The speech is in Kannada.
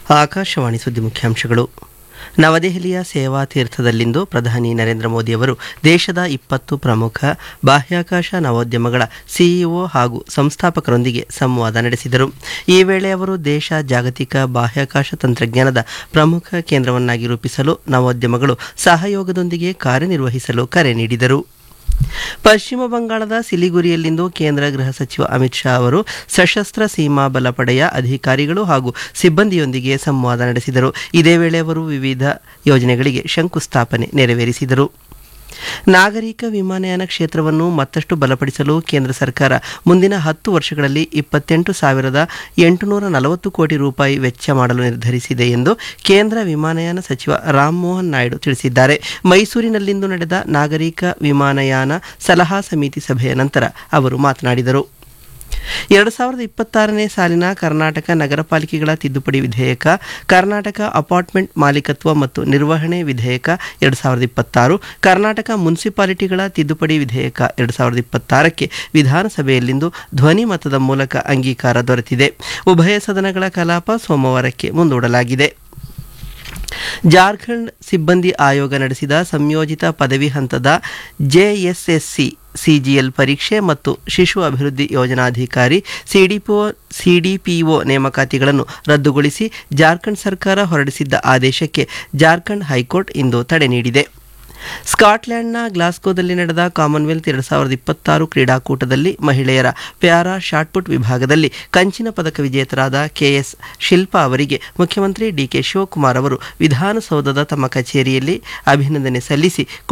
ಆಕಾಶವಾಣಿ ಸುದ್ದಿ ಮುಖ್ಯಾಂಶಗಳು ನವದೆಹಲಿಯ ಸೇವಾ ತೀರ್ಥದಲ್ಲಿಂದು ಪ್ರಧಾನಿ ನರೇಂದ್ರ ಮೋದಿಯವರು ದೇಶದ ಇಪ್ಪತ್ತು ಪ್ರಮುಖ ಬಾಹ್ಯಾಕಾಶ ನವೋದ್ಯಮಗಳ ಸಿಇಒ ಹಾಗೂ ಸಂಸ್ಥಾಪಕರೊಂದಿಗೆ ಸಂವಾದ ನಡೆಸಿದರು ಈ ವೇಳೆ ಅವರು ದೇಶ ಜಾಗತಿಕ ಬಾಹ್ಯಾಕಾಶ ತಂತ್ರಜ್ಞಾನದ ಪ್ರಮುಖ ಕೇಂದ್ರವನ್ನಾಗಿ ರೂಪಿಸಲು ನವೋದ್ಯಮಗಳು ಸಹಯೋಗದೊಂದಿಗೆ ಕಾರ್ಯನಿರ್ವಹಿಸಲು ಕರೆ ನೀಡಿದರು ಪಶ್ಚಿಮ ಬಂಗಾಳದ ಸಿಲಿಗುರಿಯಲ್ಲಿಂದು ಕೇಂದ್ರ ಗೃಹ ಸಚಿವ ಅಮಿತ್ ಶಾ ಅವರು ಸಶಸ್ತ್ರ ಸೀಮಾ ಬಲ ಪಡೆಯ ಅಧಿಕಾರಿಗಳು ಹಾಗೂ ಸಿಬ್ಬಂದಿಯೊಂದಿಗೆ ಸಂವಾದ ನಡೆಸಿದರು ಇದೇ ವೇಳೆ ಅವರು ವಿವಿಧ ಯೋಜನೆಗಳಿಗೆ ಶಂಕುಸ್ಥಾಪನೆ ನೆರವೇರಿಸಿದರು ನಾಗರಿಕ ವಿಮಾನಯಾನ ಕ್ಷೇತ್ರವನ್ನು ಮತ್ತಷ್ಟು ಬಲಪಡಿಸಲು ಕೇಂದ್ರ ಸರ್ಕಾರ ಮುಂದಿನ ಹತ್ತು ವರ್ಷಗಳಲ್ಲಿ ಇಪ್ಪತ್ತೆಂಟು ಸಾವಿರದ ಎಂಟುನೂರ ನಲವತ್ತು ಕೋಟಿ ರೂಪಾಯಿ ವೆಚ್ಚ ಮಾಡಲು ನಿರ್ಧರಿಸಿದೆ ಎಂದು ಕೇಂದ್ರ ವಿಮಾನಯಾನ ಸಚಿವ ರಾಮಮೋಹನ್ ನಾಯ್ಡು ತಿಳಿಸಿದ್ದಾರೆ ಮೈಸೂರಿನಲ್ಲಿಂದು ನಡೆದ ನಾಗರಿಕ ವಿಮಾನಯಾನ ಸಲಹಾ ಸಮಿತಿ ಸಭೆಯ ನಂತರ ಅವರು ಮಾತನಾಡಿದರು ಎರಡು ಸಾವಿರದ ಇಪ್ಪತ್ತಾರನೇ ಸಾಲಿನ ಕರ್ನಾಟಕ ನಗರ ಪಾಲಿಕೆಗಳ ತಿದ್ದುಪಡಿ ವಿಧೇಯಕ ಕರ್ನಾಟಕ ಅಪಾರ್ಟ್ಮೆಂಟ್ ಮಾಲೀಕತ್ವ ಮತ್ತು ನಿರ್ವಹಣೆ ವಿಧೇಯಕ ಎರಡು ಸಾವಿರದ ಇಪ್ಪತ್ತಾರು ಕರ್ನಾಟಕ ಮುನ್ಸಿಪಾಲಿಟಿಗಳ ತಿದ್ದುಪಡಿ ವಿಧೇಯಕ ಎರಡು ಸಾವಿರದ ಇಪ್ಪತ್ತಾರಕ್ಕೆ ವಿಧಾನಸಭೆಯಲ್ಲಿಂದು ಧ್ವನಿ ಮತದ ಮೂಲಕ ಅಂಗೀಕಾರ ದೊರೆತಿದೆ ಉಭಯ ಸದನಗಳ ಕಲಾಪ ಸೋಮವಾರಕ್ಕೆ ಮುಂದೂಡಲಾಗಿದೆ ಜಾರ್ಖಂಡ್ ಸಿಬ್ಬಂದಿ ಆಯೋಗ ನಡೆಸಿದ ಸಂಯೋಜಿತ ಪದವಿ ಹಂತದ ಜೆಎಸ್ಎಸ್ಸಿ ಸಿಜಿಎಲ್ ಪರೀಕ್ಷೆ ಮತ್ತು ಶಿಶು ಅಭಿವೃದ್ಧಿ ಯೋಜನಾಧಿಕಾರಿ ಸಿಡಿಪಿಒ ಸಿಡಿಪಿಒ ನೇಮಕಾತಿಗಳನ್ನು ರದ್ದುಗೊಳಿಸಿ ಜಾರ್ಖಂಡ್ ಸರ್ಕಾರ ಹೊರಡಿಸಿದ್ದ ಆದೇಶಕ್ಕೆ ಜಾರ್ಖಂಡ್ ಹೈಕೋರ್ಟ್ ಇಂದು ತಡೆ ನೀಡಿದೆ ಸ್ಕಾಟ್ಲೆಂಡ್ನ ಗ್ಲಾಸ್ಗೋದಲ್ಲಿ ನಡೆದ ಕಾಮನ್ವೆಲ್ತ್ ಎರಡು ಸಾವಿರದ ಇಪ್ಪತ್ತಾರು ಕ್ರೀಡಾಕೂಟದಲ್ಲಿ ಮಹಿಳೆಯರ ಪ್ಯಾರಾ ಶಾಟ್ಪುಟ್ ವಿಭಾಗದಲ್ಲಿ ಕಂಚಿನ ಪದಕ ವಿಜೇತರಾದ ಕೆಎಸ್ ಶಿಲ್ಪಾ ಅವರಿಗೆ ಮುಖ್ಯಮಂತ್ರಿ ಡಿಕೆ ಶಿವಕುಮಾರ್ ಅವರು ವಿಧಾನಸೌಧದ ತಮ್ಮ ಕಚೇರಿಯಲ್ಲಿ ಅಭಿನಂದನೆ ಸಲ್ಲಿಸಿ